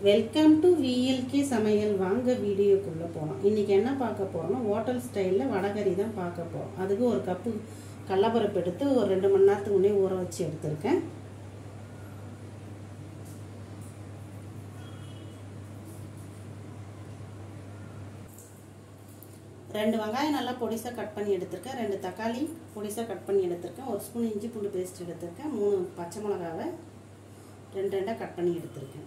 welcome to VLK சமையல் வாங்க வீடியோக்குள்ளே போகலாம் இன்றைக்கி என்ன பார்க்க போகிறோம்னா ஹோட்டல் ஸ்டைலில் வடகறி தான் பார்க்க போகிறோம் அதுக்கு ஒரு கப்பு கடலப்பருப்பு எடுத்து ஒரு ரெண்டு மணி நேரத்துக்கு முன்னே ஊற வச்சு எடுத்திருக்கேன் ரெண்டு வெங்காயம் நல்லா பொடிசாக கட் பண்ணி எடுத்திருக்கேன் ரெண்டு தக்காளி பொடிசாக கட் பண்ணி எடுத்திருக்கேன் ஒரு ஸ்பூன் இஞ்சி பூண்டு பேஸ்ட் எடுத்திருக்கேன் மூணு பச்சை மிளகாவை ரெண்டு ரெண்டாக கட் பண்ணி எடுத்திருக்கேன்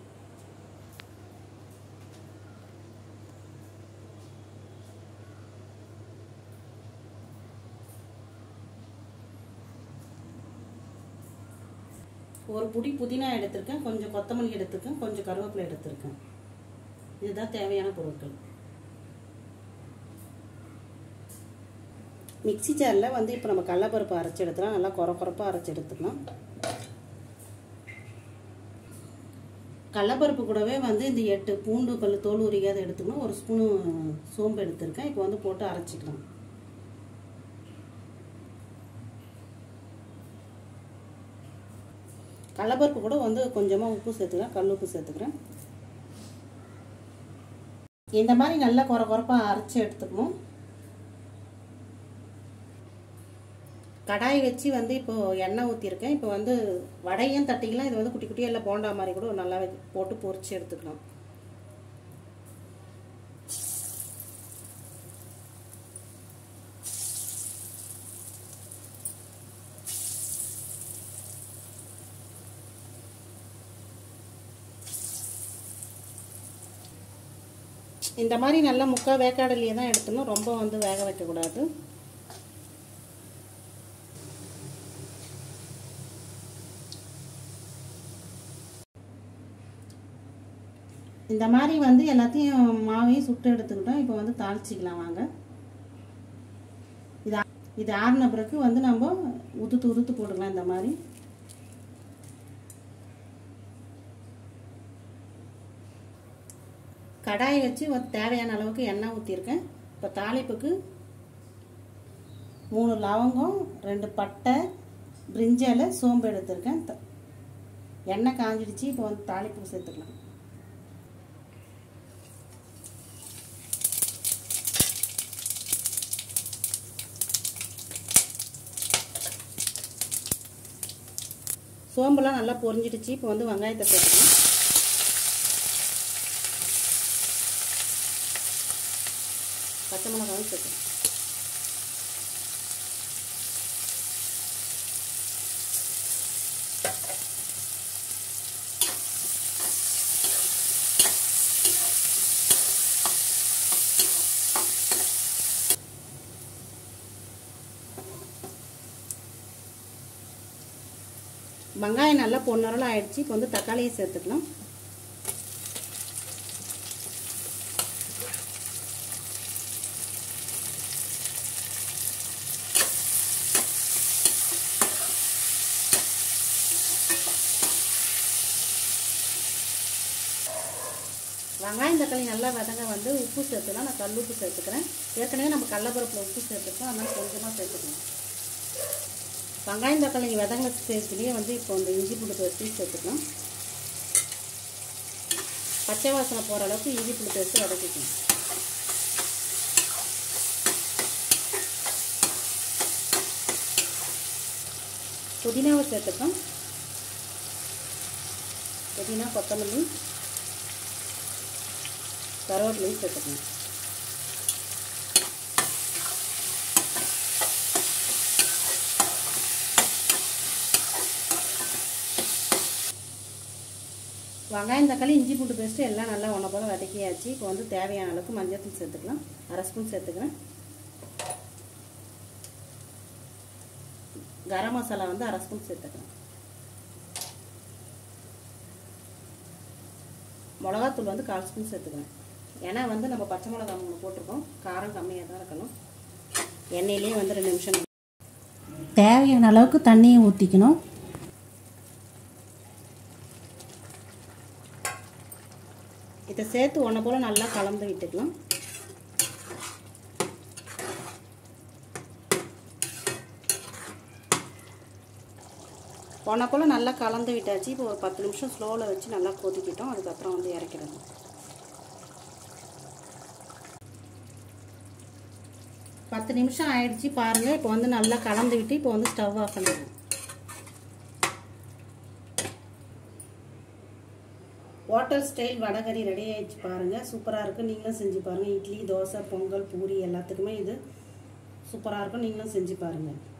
ஒரு புடி புதினா எடுத்திருக்கேன் கொஞ்சம் கொத்தமல்லி எடுத்திருக்கேன் கொஞ்சம் கருவேப்பிலை எடுத்திருக்கேன் இதுதான் தேவையான பொருட்கள் மிக்சி ஜாரில் வந்து இப்போ நம்ம கடலப்பருப்பு அரைச்சி எடுத்துலாம் நல்லா குறை குறைப்பாக அரைச்சி எடுத்துக்கலாம் கடலப்பருப்பு கூடவே வந்து இந்த எட்டு பூண்டு பல் தோல் உரிக்காத எடுத்துக்கணும் ஒரு ஸ்பூனு சோம்பு எடுத்திருக்கேன் இப்போ வந்து போட்டு அரைச்சிக்கலாம் கடலப்பருப்பு கூட வந்து கொஞ்சமாக உப்பு சேர்த்துக்கிறேன் கல் உப்பு சேர்த்துக்கிறேன் இந்த மாதிரி நல்லா குறை குறைப்பாக அரைச்சி எடுத்துக்கணும் கடாய் வச்சு வந்து இப்போது எண்ணெய் ஊற்றிருக்கேன் இப்போ வந்து வடையும் தட்டிக்கலாம் இது வந்து குட்டி குட்டியாக இல்லை போண்டா மாதிரி கூட நல்லா போட்டு பொரிச்சு எடுத்துக்கலாம் இந்த மாதிரி நல்லா முக்கால் வேக்காடலையே தான் எடுத்துணும் ரொம்ப வந்து வேக வைக்கக்கூடாது இந்த மாதிரி வந்து எல்லாத்தையும் மாவையும் சுட்டு எடுத்துக்கிட்டோம் இப்போ வந்து தாளிச்சிக்கலாம் வாங்க இது இது ஆறின பிறகு வந்து நம்ம உதுத்து உதுத்து போட்டுக்கலாம் இந்த மாதிரி கடாயை வச்சு ஒரு தேவையான அளவுக்கு எண்ணெய் ஊற்றிருக்கேன் இப்போ தாளிப்புக்கு மூணு லவங்கம் ரெண்டு பட்டை பிரிஞ்சால சோம்பு எடுத்திருக்கேன் எண்ணெய் காஞ்சிடுச்சு இப்போ வந்து தாளிப்பு சேர்த்துக்கலாம் சோம்பெல்லாம் நல்லா பொரிஞ்சிடுச்சு இப்போ வந்து வெங்காயத்தை சேர்த்துக்கலாம் பச்சை மிளகாவும் சேர்த்துக்கலாம் வெங்காயம் நல்லா பொன்னரலாம் ஆயிடுச்சு இப்போ வந்து தக்காளியை சேர்த்துக்கலாம் வெங்காயம் தக்காளி நல்லா வதங்க வந்து உப்பு சேர்த்துக்கலாம் நான் கல் உப்பு சேர்த்துக்கிறேன் ஏற்கனவே நம்ம கடலப்பருப்பில் உப்பு சேர்த்துருக்கோம் அதனால் கொஞ்சமாக சேர்த்துக்கலாம் வெங்காயம் தக்காளி வதங்க ஸ்டேஜ்லேயே வந்து இப்போ இந்த இஞ்சி பூண்டு பேஸ்ட்டு சேர்த்துக்கலாம் பச்சை வாசனை போகிற அளவுக்கு இஞ்சி பூண்டு பேஸ்ட்டு வதக்கிக்கணும் புதினாவை சேர்த்துக்கலாம் புதினா கொத்தமல்லி கருவேப்பிலையும் சேர்த்துக்கணும் வெங்காயம் தக்காளி இஞ்சி பூண்டு பேஸ்ட்டு எல்லாம் நல்லா ஒன்றை போல் வதக்கியாச்சு இப்போ வந்து தேவையான அளவுக்கு மஞ்சள் சேர்த்துக்கலாம் அரை ஸ்பூன் சேர்த்துக்கிறேன் கரம் மசாலா வந்து அரை ஸ்பூன் சேர்த்துக்கிறேன் மிளகாத்தூள் வந்து கால் ஸ்பூன் சேர்த்துக்கிறேன் ஏன்னா வந்து நம்ம பச்சை மிளகா மூணு போட்டிருக்கோம் காரம் கம்மியாக தான் இருக்கணும் எண்ணெயிலே வந்து ரெண்டு நிமிஷம் தேவையான அளவுக்கு தண்ணியை ஊற்றிக்கணும் இதை சேர்த்து ஒன்றை போல் நல்லா கலந்து விட்டுக்கலாம் போனக்குள்ளே நல்லா கலந்து விட்டாச்சு இப்போ ஒரு பத்து நிமிஷம் ஸ்லோவில் வச்சு நல்லா கொதிக்கிட்டோம் அதுக்கப்புறம் வந்து இறக்கிடணும் பத்து நிமிஷம் ஆயிடுச்சு பாருங்கள் இப்போ வந்து நல்லா கலந்து விட்டு இப்போ வந்து ஸ்டவ் ஆஃப் பண்ணிடுவோம் ஹோட்டல் ஸ்டைல் வடகறி ரெடி ஆயிடுச்சு பாருங்கள் சூப்பராக இருக்கும் நீங்களும் செஞ்சு பாருங்கள் இட்லி தோசை பொங்கல் பூரி எல்லாத்துக்குமே இது சூப்பராக இருக்கும் நீங்களும் செஞ்சு பாருங்கள்